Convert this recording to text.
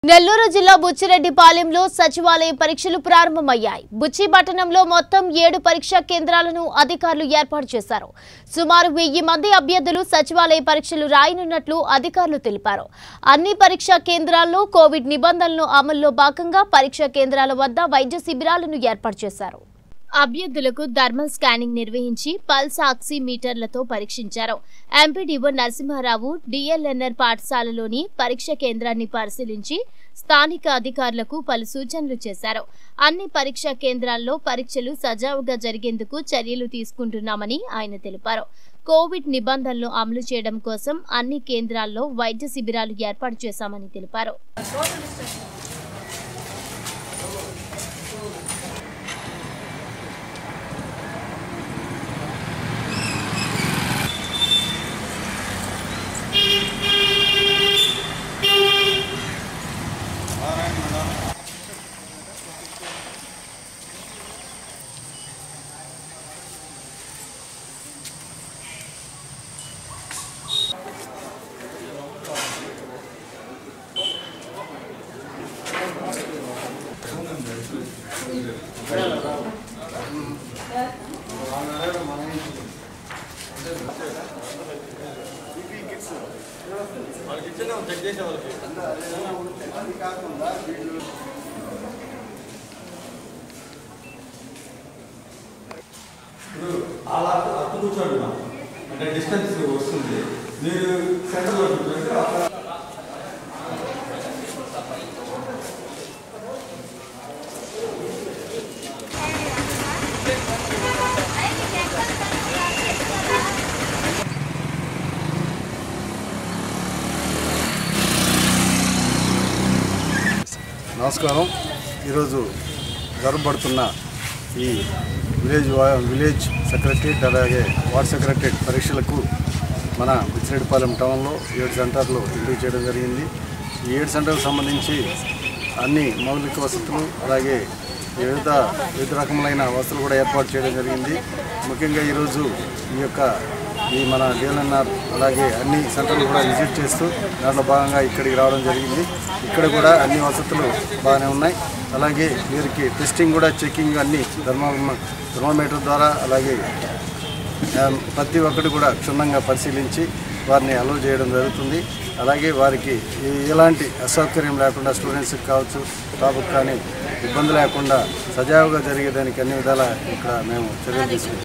నెల్లూరు జిల్లా బుచ్చిరెడ్డిపాలెంలో సచివాలయ పరీక్షలు ప్రారంభమయ్యాయి బుచ్చి పట్టణంలో మొత్తం ఏడు పరీక్షా కేంద్రాలను అధికారులు ఏర్పాటు చేశారు సుమారు వెయ్యి మంది అభ్యర్థులు సచివాలయ పరీక్షలు రాయనున్నట్లు అధికారులు తెలిపారు అన్ని పరీక్షా కేంద్రాల్లో కోవిడ్ నిబంధనలను అమల్లో భాగంగా పరీక్షా కేంద్రాల వద్ద వైద్య శిబిరాలను ఏర్పాటు చేశారు అభ్యర్థులకు థర్మల్ స్కానింగ్ నిర్వహించి పల్స్ ఆక్సిమీటర్లతో పరీక్షించారు ఎంపీడీఓ నరసింహారావు డిఎల్ఎన్ఆర్ పాఠశాలలోని పరీక్ష కేంద్రాన్ని పరిశీలించి స్థానిక అధికారులకు పలు సూచనలు చేశారు అన్ని పరీక్షా కేంద్రాల్లో పరీక్షలు సజావుగా జరిగేందుకు చర్యలు తీసుకుంటున్నామని ఆయన తెలిపారు కోవిడ్ నిబంధనలు అమలు చేయడం కోసం అన్ని కేంద్రాల్లో వైద్య శిబిరాలు ఏర్పాటు చేశామని తెలిపారు ఇప్పుడు అలా అటు కూర్చోండి మా. అంటే డిస్టెన్స్ వస్తుంది మీరు సెంటర్లో కూర్చోండి అక్కడ నమస్కారం ఈరోజు జరగబడుతున్న ఈ విలేజ్ వా- విలేజ్ సెక్రటరేట్ అలాగే వార్డ్ సెక్రటరేట్ పరీక్షలకు మన బిచ్చిరెడ్డిపాలెం టౌన్లో ఏడు సెంటర్లు ఎంపిక చేయడం జరిగింది ఈ ఏడు సెంటర్లకు సంబంధించి అన్ని మౌలిక వసతులు అలాగే వివిధ వివిధ రకములైన వసతులు కూడా ఏర్పాటు చేయడం జరిగింది ముఖ్యంగా ఈరోజు ఈ యొక్క ఈ మన డిఎల్ఎన్ఆర్ అలాగే అన్ని సెంటర్లు కూడా విజిట్ చేస్తూ దాంట్లో భాగంగా ఇక్కడికి రావడం జరిగింది ఇక్కడ కూడా అన్ని వసతులు బాగానే ఉన్నాయి అలాగే వీరికి టెస్టింగ్ కూడా చెకింగ్ అన్ని థర్మో థర్మోమీటర్ ద్వారా అలాగే ఆ, ప్రతి ఒక్కటి కూడా క్షుణ్ణంగా పరిశీలించి వారిని అలౌ చేయడం జరుగుతుంది అలాగే వారికి ఏ- ఎలాంటి అసౌకర్యం లేకుండా స్టూడెంట్స్కి కావచ్చు స్టాఫ్కి కానీ ఇబ్బంది లేకుండా సజావుగా జరిగేదానికి అన్ని విధాలా ఇక్కడ మేము చర్యలు తీసుకుంటాం